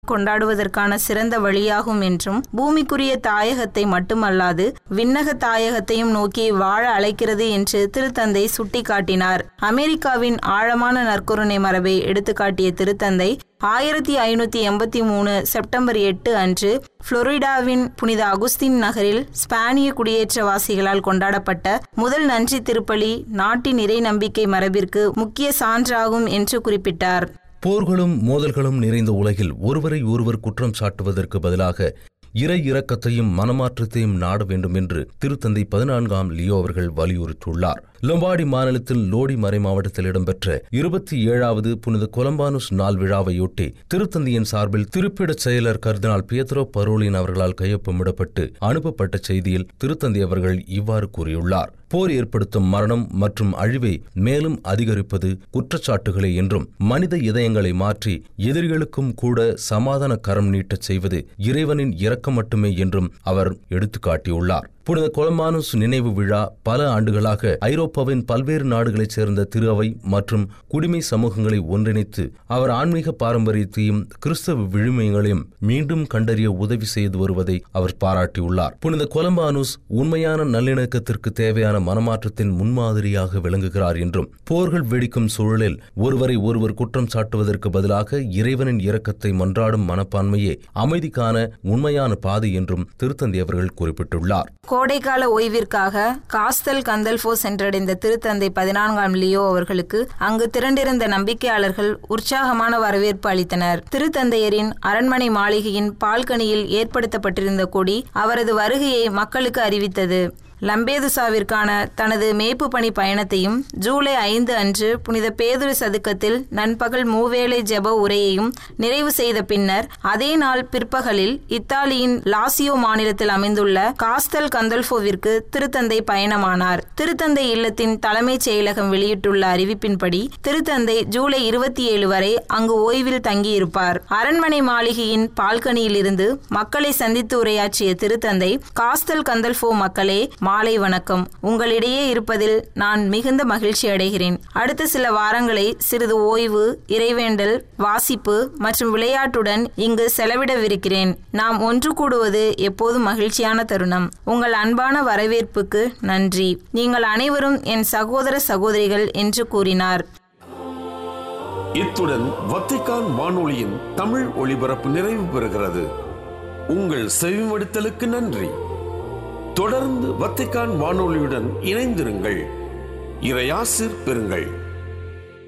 கொண்டாடுவதற்கான சிறந்த வழியாகும் என்றும் பூமிக்குரிய தாயகத்தை மட்டுமல்லாது விண்ணக தாயகத்தையும் நோக்கி வாழ அழைக்கிறது என்று திருத்தந்தை சுட்டிக்காட்டினார் அமெரிக்காவின் ஆழமான நற்கருணை மரபை எடுத்துக்காட்டிய திருத்தந்தை ஆயிரத்தி ஐநூத்தி எண்பத்தி மூணு செப்டம்பர் எட்டு அன்று புளோரிடாவின் புனித அகுஸ்தின் நகரில் ஸ்பானிய குடியேற்றவாசிகளால் கொண்டாடப்பட்ட முதல் நன்றி திருப்பலி நாட்டின் இறை நம்பிக்கை மரபிற்கு முக்கிய சான்றாகும் என்று குறிப்பிட்டார் போர்களும் மோதல்களும் நிறைந்த உலகில் ஒருவரை ஒருவர் குற்றம் சாட்டுவதற்கு பதிலாக இறை இரக்கத்தையும் மனமாற்றத்தையும் நாட வேண்டும் என்று திருத்தந்தை பதினான்காம் லியோ அவர்கள் வலியுறுத்தியுள்ளார் லொம்பாடி மாநிலத்தில் லோடி மறை மாவட்டத்தில் இடம்பெற்ற இருபத்தி ஏழாவது புனித கொலம்பானுஸ் நாள் விழாவையொட்டி திருத்தந்தையின் சார்பில் திருப்பிடச் செயலர் கர்தினால் பியத்ரோ பரோலின் அவர்களால் கையொப்பமிடப்பட்டு அனுப்பப்பட்ட செய்தியில் திருத்தந்தை அவர்கள் இவ்வாறு கூறியுள்ளார் போர் ஏற்படுத்தும் மரணம் மற்றும் அழிவை மேலும் அதிகரிப்பது குற்றச்சாட்டுகளே என்றும் மனித இதயங்களை மாற்றி எதிரிகளுக்கும் கூட சமாதான கரம் நீட்டச் செய்வது இறைவனின் இரக்கம் மட்டுமே என்றும் அவர் எடுத்துக்காட்டியுள்ளார் புனித கொலம்பானுஸ் நினைவு விழா பல ஆண்டுகளாக ஐரோப்பாவின் பல்வேறு நாடுகளைச் சேர்ந்த திரு அவை மற்றும் குடிமை சமூகங்களை ஒன்றிணைத்து அவர் ஆன்மீக பாரம்பரியத்தையும் கிறிஸ்தவ விழுமியங்களையும் மீண்டும் கண்டறிய உதவி செய்து வருவதை அவர் பாராட்டியுள்ளார் புனித கொலம்பானுஸ் உண்மையான நல்லிணக்கத்திற்கு தேவையான மனமாற்றத்தின் முன்மாதிரியாக விளங்குகிறார் என்றும் போர்கள் வெடிக்கும் சூழலில் ஒருவரை ஒருவர் குற்றம் சாட்டுவதற்கு பதிலாக இறைவனின் இரக்கத்தை மன்றாடும் மனப்பான்மையே அமைதிக்கான உண்மையான பாதை என்றும் திருத்தந்தை அவர்கள் குறிப்பிட்டுள்ளார் கோடைக்கால ஓய்விற்காக காஸ்தல் கந்தல்போ சென்றடைந்த திருத்தந்தை பதினான்காம் லியோ அவர்களுக்கு அங்கு திரண்டிருந்த நம்பிக்கையாளர்கள் உற்சாகமான வரவேற்பு அளித்தனர் திருத்தந்தையரின் அரண்மனை மாளிகையின் பால்கனியில் ஏற்படுத்தப்பட்டிருந்த கொடி அவரது வருகையை மக்களுக்கு அறிவித்தது லம்பேதுசாவிற்கான தனது மேய்ப்பு பணி பயணத்தையும் ஜூலை ஐந்து அன்று புனித பேதுரு சதுக்கத்தில் நண்பகல் மூவேளை ஜெப உரையையும் நிறைவு செய்த பின்னர் அதே நாள் பிற்பகலில் இத்தாலியின் லாசியோ மாநிலத்தில் அமைந்துள்ள காஸ்தல் கந்தல்போவிற்கு திருத்தந்தை பயணமானார் திருத்தந்தை இல்லத்தின் தலைமைச் செயலகம் வெளியிட்டுள்ள அறிவிப்பின்படி திருத்தந்தை ஜூலை இருபத்தி ஏழு வரை அங்கு ஓய்வில் தங்கியிருப்பார் அரண்மனை மாளிகையின் பால்கனியில் இருந்து மக்களை சந்தித்து உரையாற்றிய திருத்தந்தை காஸ்தல் கந்தல்போ மக்களே மாலை வணக்கம் உங்களிடையே இருப்பதில் நான் மிகுந்த மகிழ்ச்சி அடைகிறேன் அடுத்த சில வாரங்களை சிறிது ஓய்வு இறைவேண்டல் வாசிப்பு மற்றும் விளையாட்டுடன் இங்கு செலவிடவிருக்கிறேன் நாம் ஒன்று கூடுவது எப்போதும் மகிழ்ச்சியான தருணம் உங்கள் அன்பான வரவேற்புக்கு நன்றி நீங்கள் அனைவரும் என் சகோதர சகோதரிகள் என்று கூறினார் இத்துடன் வத்திக்கான் வானொலியின் தமிழ் ஒளிபரப்பு நிறைவு பெறுகிறது உங்கள் செவிமடுத்தலுக்கு நன்றி தொடர்ந்து வத்திக்கான் வானொலியுடன் இணைந்திருங்கள் இறையாசிர் பெறுங்கள்